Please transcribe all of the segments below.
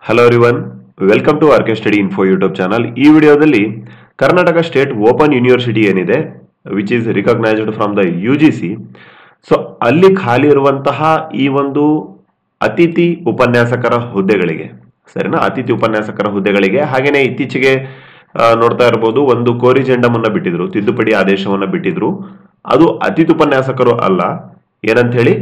hello everyone welcome to RK study info YouTube channel ಈ ವಿಡಿಯೋದಲ್ಲಿ Karnataka state open university ಏನಿದೆ which is recognised from the U G C so ಅಲ್ಲಿ ಖಾಲಿ ಇರುವಂತಹ ಈ ಒಂದು ಅತಿಥಿ ಉಪನ್ಯಾಸಕರ ಹುದ್ದೆಗಳಿಗೆ ಸರಿನಾ ಅತಿಥಿ ಉಪನ್ಯಾಸಕರ ಹುದ್ದೆಗಳಿಗೆ ಹಾಗೇನೆ ಇತ್ತೀಚೆಗೆ ಆ, ನೋಡ್ತಾ ಇರ್ಬೋದು ಒಂದು ಕೋರಿಜೆಂಡಮ್ ಅನ್ನ ಬಿಟ್ಟಿದ್ರು ತಿದ್ದುಪಡಿ ಆದೇಶವನ್ನ ಬಿಟ್ಟಿದ್ರು ಅದು ಅತಿಥಿ ಉಪನ್ಯಾಸಕರು ಅಲ್ಲ ಏನಂತ ಹೇಳಿ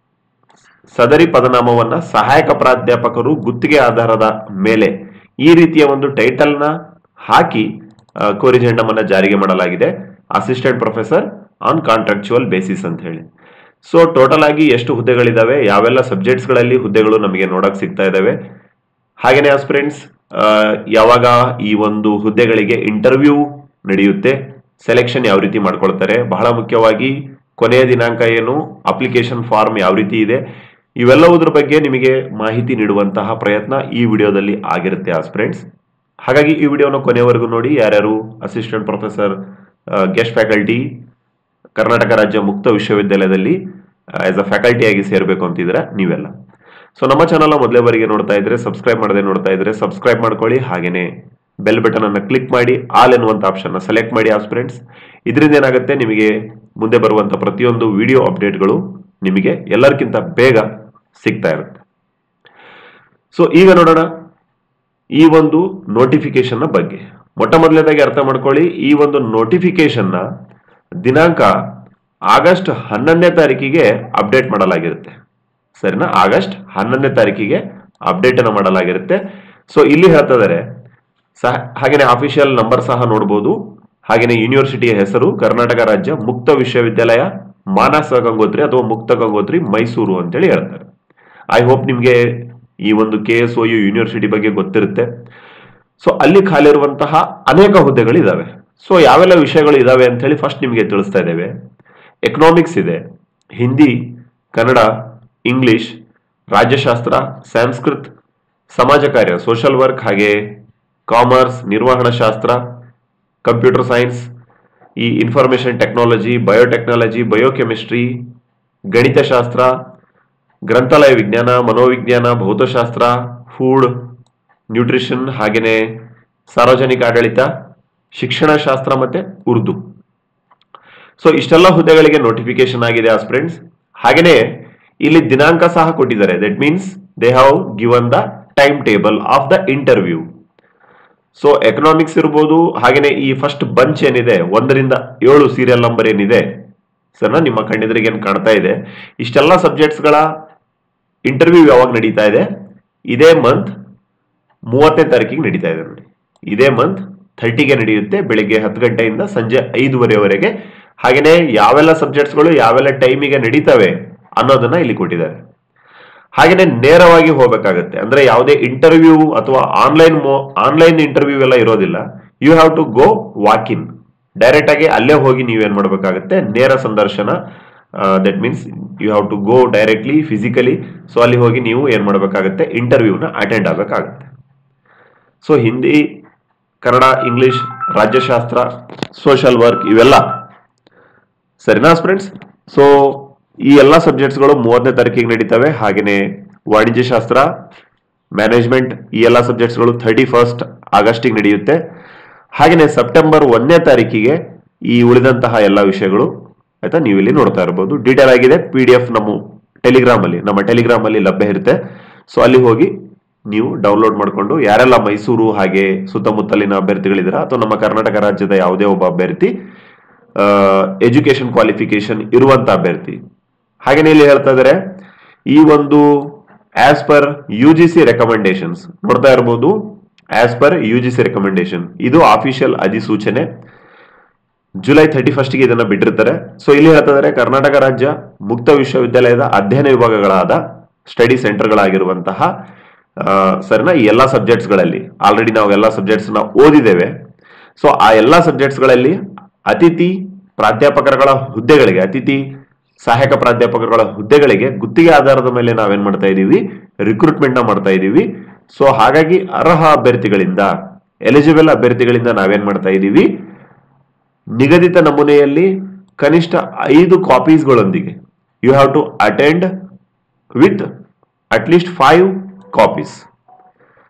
ಸದರಿ ಪದನಾಮವನ್ನ ಸಹಾಯಕ ಪ್ರಾಧ್ಯಾಪಕರು ಗುತ್ತಿಗೆ ಆಧಾರದ ಮೇಲೆ ಈ ರೀತಿಯ ಒಂದು ಟೈಟಲ್ ನ ಹಾಕಿ ಕೋರಿಜೆಂಡಮ್ ಅನ್ನ ಜಾರಿಗೆ ಮಾಡಲಾಗಿದೆ assistant professor on contractual basis ಅಂತ ಹೇಳಿ ಸೊ ಟೋಟಲ್ ಆಗಿ ಎಷ್ಟು ಹುದ್ದೆಗಳಿದಾವೆ ಯಾವೆಲ್ಲ ಸಬ್ಜೆಕ್ಟ್ಸ್ ಗಳಲ್ಲಿ ಹುದ್ದೆಗಳು ನಮಗೆ ನೋಡಕ್ ಸಿಗ್ತಾ ಇದಾವೆ ಹಾಗೇನೆ ಆಸ್ಪಿರೆಂಟ್ಸ್ ಯಾವಾಗ ಈ ಒಂದು ಹುದ್ದೆಗಳಿಗೆ ಇಂಟರ್ವ್ಯೂ ನಡೆಯುತ್ತೆ ಸೆಲೆಕ್ಷನ್ ಯಾವ ರೀತಿ ಮಾಡ್ಕೊಳ್ತಾರೆ ಬಹಳ ಮುಖ್ಯವಾಗಿ ಕೊನೆಯ ದಿನಾಂಕ ಏನು ಅಪ್ಲಿಕೇಶನ್ ಫಾರ್ಮ್ ಯಾವ ರೀತಿ ಇದೆ ಇವೆಲ್ಲವುದ್ರ ಬಗ್ಗೆ ನಿಮಗೆ ಮಾಹಿತಿ ನೀಡುವಂತಹ ಪ್ರಯತ್ನ ಈ ವಿಡಿಯೋದಲ್ಲಿ ಆಗಿರುತ್ತೆ ಆಸ್ಪಿರೆಂಟ್ಸ್ ಹಾಗಾಗಿ ಈ ವಿಡಿಯೋನ ಕೊನೆಯವರೆಗೂ ನೋಡಿ ಯಾರ್ಯಾರು assistant professor guest faculty Karnataka ರಾಜ್ಯ ಮುಕ್ತ ವಿಶ್ವವಿದ್ಯಾಲಯದಲ್ಲಿ ಆಸ್ ಅ ಫ್ಯಾಕಲ್ಟಿ ಆಗಿ ಸೇರಬೇಕು ಅಂತಿದ್ರೆ ನೀವೆಲ್ಲ ಸೊ ನಮ್ಮ ಚಾನಲ್ ಮೊದಲೇ ಬಾರಿಗೆ ನೋಡ್ತಾ ಇದ್ರೆ ಸಬ್ಸ್ಕ್ರೈಬ್ ಮಾಡದೆ ನೋಡ್ತಾ ಇದ್ರೆ ಸಬ್ಸ್ಕ್ರೈಬ್ ಮಾಡ್ಕೊಳ್ಳಿ ಹಾಗೇನೆ ಬೆಲ್ ಬಟನ್ ಅನ್ನ ಕ್ಲಿಕ್ ಮಾಡಿ ಆಲ್ ಎನ್ನುವಂತ ಆಪ್ಷನ್ ಸೆಲೆಕ್ಟ್ ಮಾಡಿ ಆಸ್ಪಿರೆಂಟ್ಸ್ ಇದರಿಂದ ಏನಾಗುತ್ತೆ ನಿಮಗೆ ಮುಂದೆ ಬರುವಂತ ಪ್ರತಿಯೊಂದು ವಿಡಿಯೋ ಅಪ್ಡೇಟ್ಗಳು ನಿಮಗೆ ಎಲ್ಲರಿಗಿಂತ ಬೇಗ ಸಿಗ್ತಾ ಇರುತ್ತೆ ಸೊ ಈಗ ನೋಡೋಣ ಈ ಒಂದು ನೋಟಿಫಿಕೇಶನ್ ನ ಬಗ್ಗೆ ಮೊಟ್ಟ ಮೊದಲನೇದಾಗಿ ಅರ್ಥ ಮಾಡ್ಕೊಳ್ಳಿ ಈ ಒಂದು ನೋಟಿಫಿಕೇಶನ್ ನ ದಿನಾಂಕ ಆಗಸ್ಟ್ ಹನ್ನೊಂದನೇ ತಾರೀಕಿಗೆ ಅಪ್ಡೇಟ್ ಮಾಡಲಾಗಿರುತ್ತೆ ಸರಿನಾ ಆಗಸ್ಟ್ ಹನ್ನೊಂದನೇ ತಾರೀಕಿಗೆ ಅಪ್ಡೇಟ್ ಅನ್ನು ಮಾಡಲಾಗಿರುತ್ತೆ ಸೊ ಇಲ್ಲಿ ಹೇಳ್ತಾ ಇದಾರೆ ಸಹ ಹಾಗೇನೆ ಅಫಿಷಿಯಲ್ ನಂಬರ್ ಸಹ ನೋಡಬಹುದು ಹಾಗೇನೆ ಯೂನಿವರ್ಸಿಟಿಯ ಹೆಸರು ಕರ್ನಾಟಕ ರಾಜ್ಯ ಮುಕ್ತ ವಿಶ್ವವಿದ್ಯಾಲಯ ಮಾನಸ ಗಂಗೋತ್ರಿ ಅಥವಾ ಮುಕ್ತ ಗಂಗೋತ್ರಿ ಮೈಸೂರು ಅಂತೇಳಿ ಹೇಳ್ತಾರೆ ಐ ಹೋಪ್ ನಿಮ್ಗೆ ಈ ಒಂದು K S O U university ಬಗ್ಗೆ ಗೊತ್ತಿರುತ್ತೆ ಸೊ ಅಲ್ಲಿ ಖಾಲಿ ಇರುವಂತಹ ಅನೇಕ ಹುದ್ದೆಗಳಿದಾವೆ ಸೊ ಯಾವೆಲ್ಲ ವಿಷಯಗಳು ಇದಾವೆ ಅಂತ ಹೇಳಿ ಫಸ್ಟ್ ನಿಮಗೆ ತಿಳಿಸ್ತಾ ಇದ್ದೇವೆ ಎಕನಾಮಿಕ್ಸ್ ಇದೆ ಹಿಂದಿ ಕನ್ನಡ ಇಂಗ್ಲಿಷ್ ರಾಜ್ಯಶಾಸ್ತ್ರ ಸಂಸ್ಕೃತ್ ಸಮಾಜ ಕಾರ್ಯ ಸೋಷಲ್ ವರ್ಕ್ ಹಾಗೆ ಕಾಮರ್ಸ್ ನಿರ್ವಹಣಾ ಶಾಸ್ತ್ರ ಕಂಪ್ಯೂಟರ್ ಸೈನ್ಸ್ ಈ ಇನ್ಫಾರ್ಮೇಶನ್ ಟೆಕ್ನಾಲಜಿ ಬಯೋಟೆಕ್ನಾಲಜಿ ಬಯೋಕೆಮಿಸ್ಟ್ರಿ ಗಣಿತಶಾಸ್ತ್ರ ಗ್ರಂಥಾಲಯ ವಿಜ್ಞಾನ ಮನೋವಿಜ್ಞಾನ ಭೌತಶಾಸ್ತ್ರ ಫುಡ್ ನ್ಯೂಟ್ರಿಷನ್ ಹಾಗೇನೆ ಸಾರ್ವಜನಿಕ ಆಡಳಿತ ಶಿಕ್ಷಣ ಶಾಸ್ತ್ರ ಮತ್ತೆ ಉರ್ದು ಸೊ ಇಷ್ಟೆಲ್ಲ ಹುದ್ದೆಗಳಿಗೆ ನೋಟಿಫಿಕೇಶನ್ ಆಗಿದೆ ಆಸ್ಪಿರೆಂಟ್ಸ್ ಹಾಗೇನೆ ಇಲ್ಲಿ ದಿನಾಂಕ ಸಹ ಕೊಟ್ಟಿದ್ದಾರೆ that means they have given the time table of the interview so economics ಇರ್ಬೋದು ಹಾಗೇನೆ ಈ ಫಸ್ಟ್ ಬಂಚ್ ಏನಿದೆ ಒಂದರಿಂದ ಏಳು ಸೀರಿಯಲ್ ನಂಬರ್ ಏನಿದೆ ಸರ್ ನಿಮ್ಮ ಕಣ್ಣೆದುರಿಗೆ ಏನ್ ಕಾಣ್ತಾ ಇದೆ ಇಷ್ಟೆಲ್ಲ ಸಬ್ಜೆಕ್ಟ್ಸ್ ಗಳ ಇಂಟರ್ವ್ಯೂ ಯಾವಾಗ ನಡೀತಾ ಇದೆ ಇದೇ ಮಂತ್ ಮೂವತ್ತನೇ ತಾರೀಕಿಗೆ ನಡೀತಾ ಇದೆ ನೋಡಿ ಇದೇ ಮಂತ್ ಥರ್ಟಿಗೆ ನಡೆಯುತ್ತೆ ಬೆಳಿಗ್ಗೆ ಹತ್ತು ಗಂಟೆಯಿಂದ ಸಂಜೆ ಐದುವರೆವರೆಗೆ ಹಾಗೇನೆ ಯಾವೆಲ್ಲ ಸಬ್ಜೆಕ್ಟ್ಸ್ಗಳು ಯಾವೆಲ್ಲ ಟೈಮಿಗೆ ನಡೀತವೆ ಅನ್ನೋದನ್ನ ಇಲ್ಲಿ ಕೊಟ್ಟಿದ್ದಾರೆ ಹಾಗೇನೆ ನೇರವಾಗಿ ಹೋಗಬೇಕಾಗತ್ತೆ ಅಂದ್ರೆ ಯಾವುದೇ ಇಂಟರ್ವ್ಯೂ ಅಥವಾ ಆನ್ಲೈನ್ ಆನ್ಲೈನ್ ಇಂಟರ್ವ್ಯೂ ಎಲ್ಲ ಇರೋದಿಲ್ಲ you have to go walk in direct ಆಗಿ ಅಲ್ಲೇ ಹೋಗಿ ನೀವೇನ್ ಮಾಡಬೇಕಾಗತ್ತೆ ನೇರ ಸಂದರ್ಶನ that means you have to go directly physically so ಅಲ್ಲಿ ಹೋಗಿ ನೀವು ಏನ್ ಮಾಡಬೇಕಾಗತ್ತೆ ಇಂಟರ್ವ್ಯೂನ ಅಟೆಂಡ್ ಆಗಬೇಕಾಗತ್ತೆ ಸೊ ಹಿಂದಿ ಕನ್ನಡ ಇಂಗ್ಲಿಷ್ ರಾಜ್ಯಶಾಸ್ತ್ರ ಸೋಷಲ್ ವರ್ಕ್ ಇವೆಲ್ಲ ಸರಿನಾ ಫ್ರೆಂಡ್ಸ್ ಸೊ ಈ ಎಲ್ಲ ಸಬ್ಜೆಕ್ಟ್ಸ್ಗಳು ಮೂವತ್ತನೇ ತಾರೀಕಿಗೆ ನಡೀತವೆ ಹಾಗೇನೆ ವಾಣಿಜ್ಯ ಶಾಸ್ತ್ರ ಮ್ಯಾನೇಜ್ಮೆಂಟ್ ಈ ಎಲ್ಲ ಸಬ್ಜೆಕ್ಟ್ಸ್ಗಳು ಥರ್ಟಿ ಫಸ್ಟ್ ಆಗಸ್ಟಿಗೆ ನಡೆಯುತ್ತೆ ಹಾಗೇನೆ ಸೆಪ್ಟೆಂಬರ್ ಒಂದನೇ ತಾರೀಕಿಗೆ ಈ ಉಳಿದಂತಹ ಎಲ್ಲ ವಿಷಯಗಳು ಆಯ್ತಾ ನೀವು ಇಲ್ಲಿ ನೋಡ್ತಾ ಇರಬಹುದು ಡೀಟೇಲ್ ಆಗಿದೆ ಪಿ ಡಿ ಎಫ್ ನಮ್ಮ ಟೆಲಿಗ್ರಾಮ್ ಅಲ್ಲಿ ನಮ್ಮ ಟೆಲಿಗ್ರಾಮ್ ಅಲ್ಲಿ ಲಭ್ಯ ಇರುತ್ತೆ ಸೊ ಅಲ್ಲಿ ಹೋಗಿ ನೀವು ಡೌನ್ಲೋಡ್ ಮಾಡಿಕೊಂಡು ಯಾರೆಲ್ಲ ಮೈಸೂರು ಹಾಗೆ ಸುತ್ತಮುತ್ತಲಿನ ಅಭ್ಯರ್ಥಿಗಳಿದ್ದೀರಾ ಅಥವಾ ನಮ್ಮ ಕರ್ನಾಟಕ ರಾಜ್ಯದ ಯಾವುದೇ ಒಬ್ಬ ಅಭ್ಯರ್ಥಿ ಎಜುಕೇಶನ್ ಕ್ವಾಲಿಫಿಕೇಶನ್ ಇರುವಂತ ಅಭ್ಯರ್ಥಿ ಹಾಗೇನೆ ಇಲ್ಲಿ ಹೇಳ್ತಾ ಇದ್ದಾರೆ ಈ ಒಂದು as per U G C recommendations ನೋಡ್ತಾ ಇರಬಹುದು as per U G C recommendation ಇದು ಆಫಿಷಿಯಲ್ ಅಧಿಸೂಚನೆ ಜುಲೈ ಥರ್ಟಿ ಫಸ್ಟ್ಗೆ ಇದನ್ನ ಬಿಟ್ಟಿರ್ತಾರೆ ಸೊ ಇಲ್ಲಿ ಹೇಳ್ತಾ ಇದ್ದಾರೆ ಕರ್ನಾಟಕ ರಾಜ್ಯ ಮುಕ್ತ ವಿಶ್ವವಿದ್ಯಾಲಯದ ಅಧ್ಯಯನ ವಿಭಾಗಗಳಾದ ಸ್ಟಡಿ ಸೆಂಟರ್ಗಳಾಗಿರುವಂತಹ ಸರಿನಾ ಈ ಎಲ್ಲಾ ಸಬ್ಜೆಕ್ಟ್ಸ್ ಗಳಲ್ಲಿ ಆಲ್ರೆಡಿ ನಾವು ಎಲ್ಲಾ ಸಬ್ಜೆಕ್ಟ್ಸ್ ನ ಓದಿದ್ದೇವೆ ಸೊ ಆ ಎಲ್ಲಾ ಸಬ್ಜೆಕ್ಟ್ಸ್ ಗಳಲ್ಲಿ ಅತಿಥಿ ಪ್ರಾಧ್ಯಾಪಕರುಗಳ ಹುದ್ದೆಗಳಿಗೆ ಅತಿಥಿ ಸಹಾಯಕ ಪ್ರಾಧ್ಯಾಪಕರುಗಳ ಹುದ್ದೆಗಳಿಗೆ ಗುತ್ತಿಗೆ ಆಧಾರದ ಮೇಲೆ ನಾವೇನ್ ಮಾಡ್ತಾ ಇದೀವಿ ರಿಕ್ರೂಟ್ಮೆಂಟ್ ನ ಮಾಡ್ತಾ ಇದೀವಿ ಸೊ ಹಾಗಾಗಿ ಅರ್ಹ ಅಭ್ಯರ್ಥಿಗಳಿಂದ ಎಲಿಜಿಬಲ್ ಅಭ್ಯರ್ಥಿಗಳಿಂದ ನಾವೇನ್ ಮಾಡ್ತಾ ಇದೀವಿ ನಿಗದಿತ ನಮೂನೆಯಲ್ಲಿ ಕನಿಷ್ಠ ಐದು ಕಾಪೀಸ್ಗಳೊಂದಿಗೆ you have to attend with at least five copies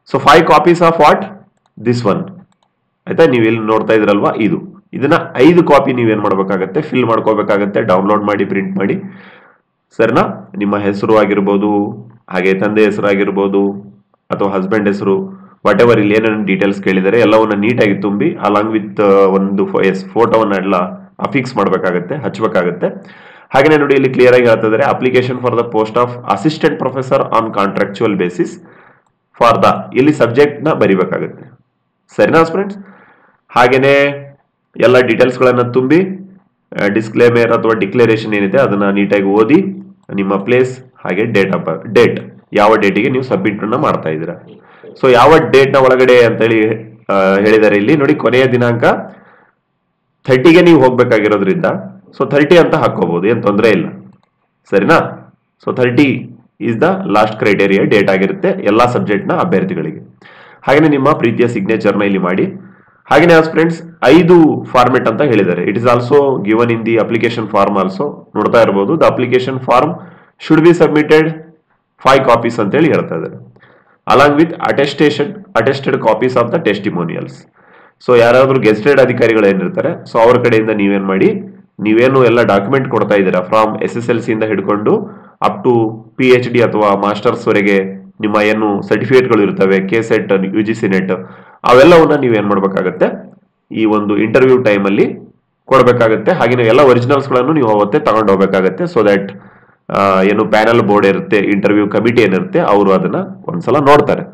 so five copies of what this one ಆಯ್ತಾ ನೀವು ಇಲ್ಲಿ ನೋಡ್ತಾ ಇದ್ರಲ್ವಾ ಇದು ಇದನ್ನ ಐದು ಕಾಪಿ ನೀವೇನ್ ಮಾಡ್ಬೇಕಾಗತ್ತೆ ಫಿಲ್ ಮಾಡ್ಕೋಬೇಕಾಗತ್ತೆ ಡೌನ್ಲೋಡ್ ಮಾಡಿ ಪ್ರಿಂಟ್ ಮಾಡಿ ಸರಿನಾ ನಿಮ್ಮ ಹೆಸರು ಆಗಿರ್ಬೋದು ಹಾಗೆ ತಂದೆ ಹೆಸರು ಆಗಿರ್ಬೋದು ಅಥವಾ ಹಸ್ಬೆಂಡ್ ಹೆಸರು ವಾಟ್ ಎವರ್ ಇಲ್ಲಿ ಏನೇನು ಡೀಟೇಲ್ಸ್ ಕೇಳಿದರೆ ಎಲ್ಲವನ್ನ ನೀಟಾಗಿ ತುಂಬಿ ಅಲಾಂಗ್ ವಿತ್ ಒಂದು ಎಸ್ ಫೋಟೋವನ್ನ ಎಲ್ಲ ಅಫಿಕ್ಸ್ ಮಾಡಬೇಕಾಗತ್ತೆ ಹಚ್ಚಬೇಕಾಗತ್ತೆ ಹಾಗೆ ನೋಡಿ ಇಲ್ಲಿ ಕ್ಲಿಯರ್ ಆಗಿ ಹೇಳ್ತಿದ್ದಾರೆ application for the post of assistant professor on contractual basis for the ಇಲ್ಲಿ ಸಬ್ಜೆಕ್ಟ್ ನ ಬರಿಬೇಕಾಗುತ್ತೆ ಸರಿನಾ ಫ್ರೆಂಡ್ಸ್ ಹಾಗೇನೆ ಎಲ್ಲ ಡೀಟೇಲ್ಸ್ ಗಳನ್ನ ತುಂಬಿ ಡಿಸ್ಕ್ಲೇಮೇರ್ ಅಥವಾ ಡಿಕ್ಲರೇಷನ್ ಏನಿದೆ ಅದನ್ನ ನೀಟಾಗಿ ಓದಿ ನಿಮ್ಮ ಪ್ಲೇಸ್ ಹಾಗೆ ಡೇಟ್ ಆಫ್ ಡೇಟ್ ಯಾವ ಡೇಟಿಗೆ ನೀವು ಸಬ್ಮಿಟ್ ಅನ್ನ ಮಾಡ್ತಾ ಇದ್ದೀರಾ ಸೊ ಯಾವ ಡೇಟ್ ನ ಒಳಗಡೆ ಅಂತೇಳಿ ಆ, ಹೇಳಿದ್ದಾರೆ ಇಲ್ಲಿ ನೋಡಿ ಕೊನೆಯ ದಿನಾಂಕ ಥರ್ಟಿಗೆ ನೀವು ಹೋಗ್ಬೇಕಾಗಿರೋದ್ರಿಂದ ಸೊ ಥರ್ಟಿ ಅಂತ ಹಾಕೋಬಹುದು ಏನ್ ತೊಂದರೆ ಇಲ್ಲ ಸರಿನಾ so thirty is the last criteria date ಆಗಿರುತ್ತೆ ಎಲ್ಲಾ ಸಬ್ಜೆಕ್ಟ್ ನ ಅಭ್ಯರ್ಥಿಗಳಿಗೆ ಹಾಗೆಯೇ ನಿಮ್ಮ ಪ್ರೀತಿಯ ಸಿಗ್ನೇಚರ್ ನ ಇಲ್ಲಿ ಮಾಡಿ ಹಾಗೆಯೇ ಫ್ರೆಂಡ್ಸ್ ಐದು ಫಾರ್ಮೆಟ್ ಅಂತ ಹೇಳಿದ್ದಾರೆ it is also given in the application form also ನೋಡ್ತಾ ಇರಬಹುದು the application form should be submitted five copies ಅಂತ ಹೇಳಿ ಹೇಳ್ತಾ ಇದ್ದಾರೆ along with attestation attested copies of the testimonials so ಯಾರಾದ್ರೂ ಗೆಸ್ಟೆಡ್ ಅಧಿಕಾರಿಗಳು ಏನಿರ್ತಾರೆ ಸೊ ಅವ್ರ ಕಡೆಯಿಂದ ನೀವೇನ್ ಮಾಡಿ ನೀವೇನು ಎಲ್ಲ ಡಾಕ್ಯುಮೆಂಟ್ ಕೊಡ್ತಾ ಇದ್ದೀರಾ from S S L C ಇಂದ ಹಿಡ್ಕೊಂಡು up to P H D ಅಥವಾ ಮಾಸ್ಟರ್ಸ್ ವರೆಗೆ ನಿಮ್ಮ ಏನು ಸರ್ಟಿಫಿಕೇಟ್ಗಳು ಇರ್ತವೆ K SET U G C NET ಅವೆಲ್ಲವನ್ನ ನೀವೇನ್ ಮಾಡ್ಬೇಕಾಗತ್ತೆ ಈ ಒಂದು ಇಂಟರ್ವ್ಯೂ ಟೈಮಲ್ಲಿ ಕೊಡಬೇಕಾಗತ್ತೆ ಹಾಗೆ ಎಲ್ಲ ಒರಿಜಿನಲ್ಸ್ ಗಳನ್ನು ನೀವು ಅವತ್ತೇ ತಗೊಂಡು ಹೋಗ್ಬೇಕಾಗತ್ತೆ ಸೊ ದಟ್ ಏನು ಪ್ಯಾನಲ್ ಬೋರ್ಡ್ ಇರುತ್ತೆ ಇಂಟರ್ವ್ಯೂ ಕಮಿಟಿ ಏನಿರುತ್ತೆ ಅವರು ಅದನ್ನ ಒಂದ್ಸಲ ನೋಡ್ತಾರೆ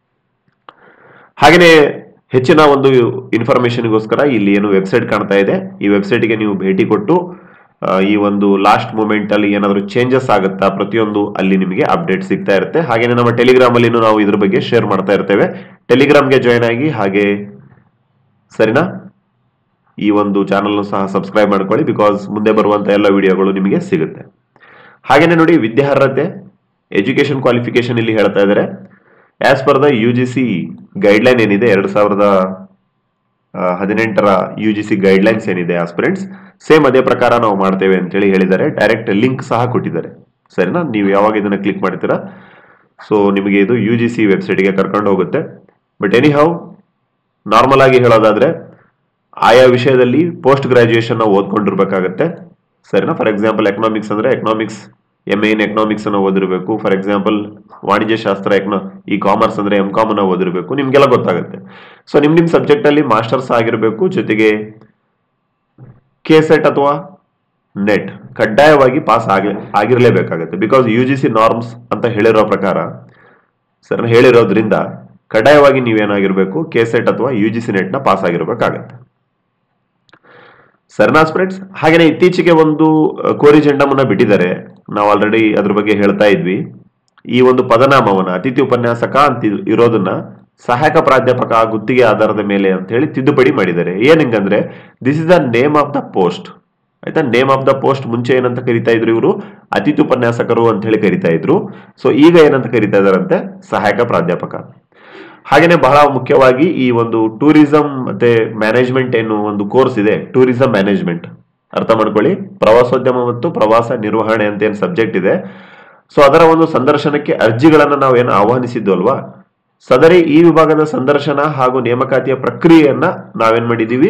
ಹಾಗೆಯೇ ಹೆಚ್ಚಿನ ಒಂದು ಇನ್ಫಾರ್ಮೇಶನ್ಗೋಸ್ಕರ ಇಲ್ಲಿ ಏನು ವೆಬ್ಸೈಟ್ ಕಾಣ್ತಾ ಇದೆ ಈ ವೆಬ್ಸೈಟ್ಗೆ ನೀವು ಭೇಟಿ ಕೊಟ್ಟು ಆ, ಈ ಒಂದು ಲಾಸ್ಟ್ ಮೂಮೆಂಟ್ ಅಲ್ಲಿ ಏನಾದರೂ ಚೇಂಜಸ್ ಆಗುತ್ತಾ ಪ್ರತಿಯೊಂದು ಅಲ್ಲಿ ನಿಮಗೆ ಅಪ್ಡೇಟ್ ಸಿಗ್ತಾ ಇರುತ್ತೆ ಹಾಗೆಯೇ ನಮ್ಮ ಟೆಲಿಗ್ರಾಮ್ ಅಲ್ಲಿ ನಾವು ಇದ್ರ ಬಗ್ಗೆ ಶೇರ್ ಮಾಡ್ತಾ ಇರ್ತೇವೆ ಟೆಲಿಗ್ರಾಮ್ಗೆ ಜಾಯ್ನ್ ಆಗಿ ಹಾಗೆ ಸರಿನಾ ಈ ಒಂದು ಚಾನಲ್ ಸಹ ಸಬ್ಸ್ಕ್ರೈಬ್ ಮಾಡ್ಕೊಳ್ಳಿ ಬಿಕಾಸ್ ಮುಂದೆ ಬರುವಂತ ಎಲ್ಲ ವಿಡಿಯೋಗಳು ನಿಮಗೆ ಸಿಗುತ್ತೆ ಹಾಗೇನೆ ನೋಡಿ ವಿದ್ಯಾರ್ಹತೆ ಎಜುಕೇಶನ್ ಕ್ವಾಲಿಫಿಕೇಶನ್ ಇಲ್ಲಿ ಹೇಳ್ತಾ ಇದ್ದಾರೆ as per the U G C guideline ಏನಿದೆ ಎರಡ್ ಸಾವಿರದ ಆ, ಹದಿನೆಂಟರ ಯು ಜಿ ಸಿ ಗೈಡ್ಲೈನ್ಸ್ ಏನಿದೆ ಆಸ್ಪಿರೆಂಟ್ಸ್ ಸೇಮ್ ಅದೇ ಪ್ರಕಾರ ನಾವು ಮಾಡ್ತೇವೆ ಅಂತೇಳಿ ಹೇಳಿದ್ದಾರೆ ಡೈರೆಕ್ಟ್ ಲಿಂಕ್ ಸಹ ಕೊಟ್ಟಿದ್ದಾರೆ ಸರಿನಾ ನೀವು ಯಾವಾಗ ಇದನ್ನ ಕ್ಲಿಕ್ ಮಾಡ್ತೀರಾ ಸೊ ನಿಮಗೆ ಇದು ಯು ಜಿ ಸಿ ವೆಬ್ಸೈಟ್ಗೆ ಕರ್ಕೊಂಡು ಹೋಗುತ್ತೆ ಬಟ್ ಎನಿ ಹೌ ನಾರ್ಮಲ್ ಆಗಿ ಹೇಳೋದಾದ್ರೆ ಆಯಾ ವಿಷಯದಲ್ಲಿ ಪೋಸ್ಟ್ ಗ್ರಾಜುಯೇಷನ್ ನಾವು ಓದ್ಕೊಂಡಿರ್ಬೇಕಾಗತ್ತೆ ಸರಿನಾ ಫಾರ್ ಎಕ್ಸಾಂಪಲ್ ಎಕನಾಮಿಕ್ಸ್ ಅಂದ್ರೆ ಎಕನಾಮಿಕ್ಸ್ ಎಮ್ ಎನ್ ಎಕನಾಮಿಕ್ಸ್ ಅನ್ನ ಓದಿರ್ಬೇಕು ಫಾರ್ ಎಕ್ಸಾಂಪಲ್ ವಾಣಿಜ್ಯ ಶಾಸ್ತ್ರ ಎಕನಾ ಈ ಕಾಮರ್ಸ್ ಅಂದ್ರೆ ಎಂ ಕಾಮ್ ಅನ್ನ ಓದಿರ್ಬೇಕು ನಿಮ್ಗೆಲ್ಲ ಗೊತ್ತಾಗುತ್ತೆ ಸೊ ನಿಮ್ ನಿಮ್ ಸಬ್ಜೆಕ್ಟ್ ಅಲ್ಲಿ ಮಾಸ್ಟರ್ಸ್ ಆಗಿರ್ಬೇಕು ಜೊತೆಗೆ ಕೆ ಸೆಟ್ ಅಥವಾ ನೆಟ್ ಕಡ್ಡಾಯವಾಗಿ ಪಾಸ್ ಆಗಿ ಆಗಿರಲೇಬೇಕಾಗುತ್ತೆ because U G C norms ಅಂತ ಹೇಳಿರೋ ಪ್ರಕಾರ ಸರ್ ಹೇಳಿರೋದ್ರಿಂದ ಕಡ್ಡಾಯವಾಗಿ ನೀವೇನಾಗಿರ್ಬೇಕು ಕೆ ಸೆಟ್ ಅಥವಾ ಯು ಜಿ ಸಿ ನೆಟ್ ನ ಪಾಸ್ ಆಗಿರ್ಬೇಕಾಗತ್ತೆ ಸರ್ನಾ ಸ್ಪ್ರೆಡ್ಸ್ ಹಾಗೇನೆ ಇತ್ತೀಚೆಗೆ ಒಂದು ಕೋರಿಜೆಂಡಮನ್ನ ಬಿಟ್ಟಿದ್ದಾರೆ ನಾವು ಆಲ್ರೆಡಿ ಅದ್ರ ಬಗ್ಗೆ ಹೇಳ್ತಾ ಇದ್ವಿ ಈ ಒಂದು ಪದನಾಮವನ್ನ ಅತಿಥಿ ಉಪನ್ಯಾಸಕ ಅಂತ ಇ- ಇರೋದನ್ನ ಸಹಾಯಕ ಪ್ರಾಧ್ಯಾಪಕ ಗುತ್ತಿಗೆ ಆಧಾರದ ಮೇಲೆ ಅಂತ ಹೇಳಿ ತಿದ್ದುಪಡಿ ಮಾಡಿದ್ದಾರೆ ಏನಂಗಂದ್ರೆ this is the name of the post ಆಯ್ತಾ ನೇಮ್ ಆಫ್ ದ ಪೋಸ್ಟ್ ಮುಂಚೆ ಏನಂತ ಕರಿತಾ ಇದ್ರು ಇವರು ಅತಿಥಿ ಉಪನ್ಯಾಸಕರು ಅಂತ ಹೇಳಿ ಕರಿತಾ ಇದ್ರು ಸೊ ಈಗ ಏನಂತ ಕರಿತಾ ಇದಾರಂತೆ ಸಹಾಯಕ ಪ್ರಾಧ್ಯಾಪಕ ಹಾಗೇನೆ ಬಹಳ ಮುಖ್ಯವಾಗಿ ಈ ಒಂದು ಟೂರಿಸಂ ಮತ್ತೆ ಮ್ಯಾನೇಜ್ಮೆಂಟ್ ಏನು ಒಂದು ಕೋರ್ಸ್ ಇದೆ ಟೂರಿಸಂ ಮ್ಯಾನೇಜ್ಮೆಂಟ್ ಅರ್ಥ ಮಾಡ್ಕೊಳ್ಳಿ ಪ್ರವಾಸೋದ್ಯಮ ಮತ್ತು ಪ್ರವಾಸ ನಿರ್ವಹಣೆ ಅಂತ ಏನು ಸಬ್ಜೆಕ್ಟ್ ಇದೆ ಸೊ ಅದರ ಒಂದು ಸಂದರ್ಶನಕ್ಕೆ ಅರ್ಜಿಗಳನ್ನ ನಾವು ಏನು ಆಹ್ವಾನಿಸಿದ್ದು ಅಲ್ವಾ ಸದರಿ ಈ ವಿಭಾಗದ ಸಂದರ್ಶನ ಹಾಗೂ ನೇಮಕಾತಿಯ ಪ್ರಕ್ರಿಯೆಯನ್ನ ನಾವೇನ್ ಮಾಡಿದೀವಿ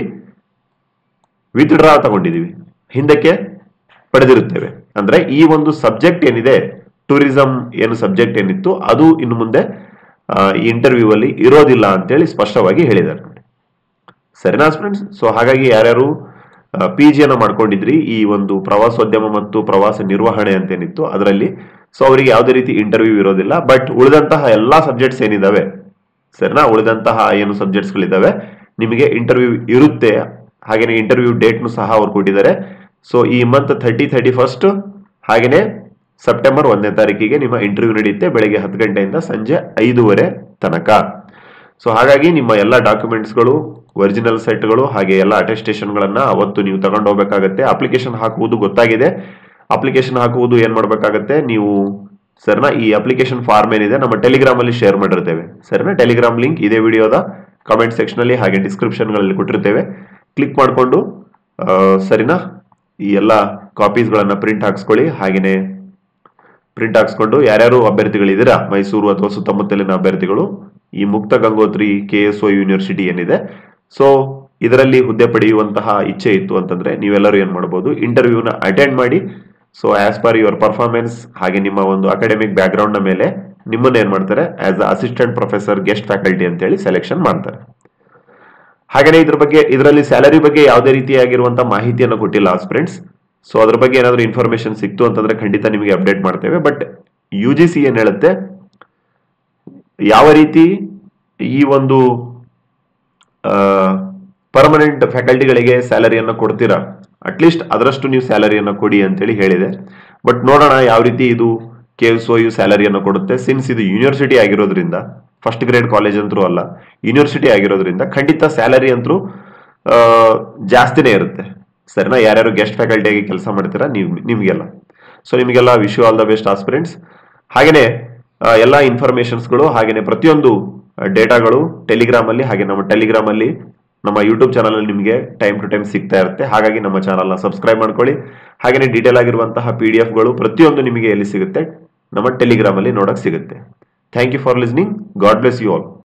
ವಿತ್ಡ್ರಾ ತಗೊಂಡಿದೀವಿ ಹಿಂದಕ್ಕೆ ಪಡೆದಿರುತ್ತೇವೆ ಅಂದ್ರೆ ಈ ಒಂದು ಸಬ್ಜೆಕ್ಟ್ ಏನಿದೆ ಟೂರಿಸಂ ಏನು ಸಬ್ಜೆಕ್ಟ್ ಏನಿತ್ತು ಅದು ಇನ್ನು ಮುಂದೆ ಇಂಟರ್ವ್ಯೂ ಅಲ್ಲಿ ಇರೋದಿಲ್ಲ ಅಂತೇಳಿ ಸ್ಪಷ್ಟವಾಗಿ ಹೇಳಿದ್ದಾರೆ ನೋಡಿ ಸರಿನಾ ಫ್ರೆಂಡ್ಸ್ ಸೊ ಹಾಗಾಗಿ ಯಾರ್ಯಾರು ಪಿ ಜಿಯನ್ನು ಮಾಡ್ಕೊಂಡಿದ್ರಿ ಈ ಒಂದು ಪ್ರವಾಸೋದ್ಯಮ ಮತ್ತು ಪ್ರವಾಸ ನಿರ್ವಹಣೆ ಅಂತ ಏನಿತ್ತು ಅದರಲ್ಲಿ ಸೊ ಅವರಿಗೆ ಯಾವುದೇ ರೀತಿ ಇಂಟರ್ವ್ಯೂ ಇರೋದಿಲ್ಲ ಬಟ್ ಉಳಿದಂತಹ ಎಲ್ಲಾ ಸಬ್ಜೆಕ್ಟ್ಸ್ ಏನಿದಾವೆ ಸರಿನಾ ಉಳಿದಂತಹ ಏನು ಸಬ್ಜೆಕ್ಟ್ಸ್ ಗಳಿದಾವೆ ನಿಮಗೆ ಇಂಟರ್ವ್ಯೂ ಇರುತ್ತೆ ಹಾಗೇನೆ ಇಂಟರ್ವ್ಯೂ ಡೇಟ್ನು ಸಹ ಅವ್ರು ಕೊಟ್ಟಿದ್ದಾರೆ ಸೊ ಈ ಮಂತ್ ಥರ್ಟಿ ಥರ್ಟಿ ಫಸ್ಟ್ ಹಾಗೇನೆ ಸೆಪ್ಟೆಂಬರ್ ಒಂದನೇ ತಾರೀಕಿಗೆ ನಿಮ್ಮ ಇಂಟರ್ವ್ಯೂ ನಡೆಯುತ್ತೆ ಬೆಳಗ್ಗೆ ಹತ್ತು ಗಂಟೆಯಿಂದ ಸಂಜೆ ಐದೂವರೆ ತನಕ ಸೊ ಹಾಗಾಗಿ ನಿಮ್ಮ ಎಲ್ಲ ಡಾಕ್ಯುಮೆಂಟ್ಸ್ಗಳು ಒರಿಜಿನಲ್ ಸೆಟ್ಗಳು ಹಾಗೆ ಎಲ್ಲ ಅಟೆಸ್ಟೇಷನ್ಗಳನ್ನ ಅವತ್ತು ನೀವು ತಗೊಂಡು ಹೋಗ್ಬೇಕಾಗತ್ತೆ ಅಪ್ಲಿಕೇಶನ್ ಹಾಕುವುದು ಗೊತ್ತಾಗಿದೆ ಅಪ್ಲಿಕೇಶನ್ ಹಾಕುವುದು ಏನ್ ಮಾಡ್ಬೇಕಾಗತ್ತೆ ನೀವು ಸರ್ನ ಈ ಅಪ್ಲಿಕೇಶನ್ ಫಾರ್ಮ್ ಏನಿದೆ ನಮ್ಮ ಟೆಲಿಗ್ರಾಮ್ ಅಲ್ಲಿ ಶೇರ್ ಮಾಡಿರ್ತೇವೆ ಸರ್ನ ಟೆಲಿಗ್ರಾಮ್ ಲಿಂಕ್ ಇದೇ ವಿಡಿಯೋದ ಕಮೆಂಟ್ ಸೆಕ್ಷನ್ ಅಲ್ಲಿ ಹಾಗೆ ಡಿಸ್ಕ್ರಿಪ್ಷನ್ ಗಳಲ್ಲಿ ಕೊಟ್ಟಿರ್ತೇವೆ ಕ್ಲಿಕ್ ಮಾಡಿಕೊಂಡು ಸರಿನಾ ಈ ಎಲ್ಲ ಕಾಪೀಸ್ಗಳನ್ನ ಪ್ರಿಂಟ್ ಹಾಕ್ಸ್ಕೊಳ್ಳಿ ಹಾಗೇನೆ ಪ್ರಿಂಟ್ ಹಾಕ್ಸ್ಕೊಂಡು ಯಾರ್ಯಾರು ಅಭ್ಯರ್ಥಿಗಳಿದ್ದೀರಾ ಮೈಸೂರು ಅಥವಾ ಸುತ್ತಮುತ್ತಲಿನ ಅಭ್ಯರ್ಥಿಗಳು ಈ ಮುಕ್ತ Gangotri K S O university ಏನಿದೆ ಸೊ ಇದರಲ್ಲಿ ಹುದ್ದೆ ಪಡೆಯುವಂತಹ ಇಚ್ಛೆ ಇತ್ತು ಅಂತಂದ್ರೆ ನೀವೆಲ್ಲರೂ ಏನ್ ಮಾಡಬಹುದು ಇಂಟರ್ವ್ಯೂನ ಅಟೆಂಡ್ ಮಾಡಿ so as per your performance ಹಾಗೆ ನಿಮ್ಮ ಒಂದು ಅಕಾಡೆಮಿಕ್ ಬ್ಯಾಕ್ಗ್ರೌಂಡ್ ನ ಮೇಲೆ ನಿಮ್ಮನ್ನ ಏನ್ ಮಾಡ್ತಾರೆ as a assistant professor guest faculty ಅಂತ ಹೇಳಿ ಸೆಲೆಕ್ಷನ್ ಮಾಡ್ತಾರೆ ಹಾಗೇನೆ ಇದ್ರ ಬಗ್ಗೆ ಇದರಲ್ಲಿ ಸ್ಯಾಲರಿ ಬಗ್ಗೆ ಯಾವುದೇ ರೀತಿಯಾಗಿರುವಂತಹ ಮಾಹಿತಿಯನ್ನು ಕೊಟ್ಟಿಲ್ಲ ಫ್ರೆಂಡ್ಸ್ ಸೊ ಅದ್ರ ಬಗ್ಗೆ ಏನಾದರೂ ಇನ್ಫಾರ್ಮೇಶನ್ ಸಿಕ್ತು ಅಂತಂದ್ರೆ ಖಂಡಿತ ನಿಮಗೆ ಅಪ್ಡೇಟ್ ಮಾಡ್ತೇವೆ ಬಟ್ ಯು ಜಿ ಸಿ ಏನ್ ಹೇಳುತ್ತೆ ಯಾವ ರೀತಿ ಈ ಒಂದು ಪರ್ಮನೆಂಟ್ ಫ್ಯಾಕಲ್ಟಿಗಳಿಗೆ ಸ್ಯಾಲರಿಯನ್ನು ಕೊಡ್ತೀರಾ ಅಟ್ಲೀಸ್ಟ್ ಅದರಷ್ಟು ನೀವು ಸ್ಯಾಲರಿಯನ್ನು ಕೊಡಿ ಅಂತೇಳಿ ಹೇಳಿದೆ ಬಟ್ ನೋಡೋಣ ಯಾವ ರೀತಿ ಇದು ಕೆ ಎಸ್ ಒ ಯು ಸ್ಯಾಲರಿಯನ್ನು ಕೊಡುತ್ತೆ ಸಿನ್ಸ್ ಇದು ಯೂನಿವರ್ಸಿಟಿ ಆಗಿರೋದ್ರಿಂದ ಫಸ್ಟ್ ಗ್ರೇಡ್ ಕಾಲೇಜ್ ಅಂತರೂ ಅಲ್ಲ ಯೂನಿವರ್ಸಿಟಿ ಆಗಿರೋದ್ರಿಂದ ಖಂಡಿತ ಸ್ಯಾಲರಿ ಅಂತರೂ ಜಾಸ್ತಿನೇ ಇರುತ್ತೆ ಸರಿನಾ ಯಾರ್ಯಾರು ಗೆಸ್ಟ್ ಫ್ಯಾಕಲ್ಟಿಯಾಗಿ ಕೆಲಸ ಮಾಡ್ತೀರಾ ನೀವು ನಿಮಗೆಲ್ಲ ಸೊ ನಿಮಗೆಲ್ಲ wish all the best aspirants ಹಾಗೆಯೇ ಎಲ್ಲ ಇನ್ಫಾರ್ಮೇಶನ್ಸ್ಗಳು ಹಾಗೆಯೇ ಪ್ರತಿಯೊಂದು ಡೇಟಾಗಳು ಟೆಲಿಗ್ರಾಮ್ ಅಲ್ಲಿ ಹಾಗೆ ನಮ್ಮ ಟೆಲಿಗ್ರಾಮ್ ಅಲ್ಲಿ ನಮ್ಮ ಯೂಟ್ಯೂಬ್ ಚಾನಲ್ ಅಲ್ಲಿ ನಿಮಗೆ ಟೈಮ್ ಟು ಟೈಮ್ ಸಿಗ್ತಾ ಇರುತ್ತೆ ಹಾಗಾಗಿ ನಮ್ಮ ಚಾನಲ್ನ ಸಬ್ಸ್ಕ್ರೈಬ್ ಮಾಡ್ಕೊಳ್ಳಿ ಹಾಗೆಯೇ ಡೀಟೇಲ್ ಆಗಿರುವಂತಹ ಪಿ ಡಿ ಎಫ್ಗಳು ಪ್ರತಿಯೊಂದು ನಿಮಗೆ ಎಲ್ಲಿ ಸಿಗುತ್ತೆ ನಮ್ಮ ಟೆಲಿಗ್ರಾಮ್ ಅಲ್ಲಿ ನೋಡಕ್ ಸಿಗುತ್ತೆ thank you for listening God bless you all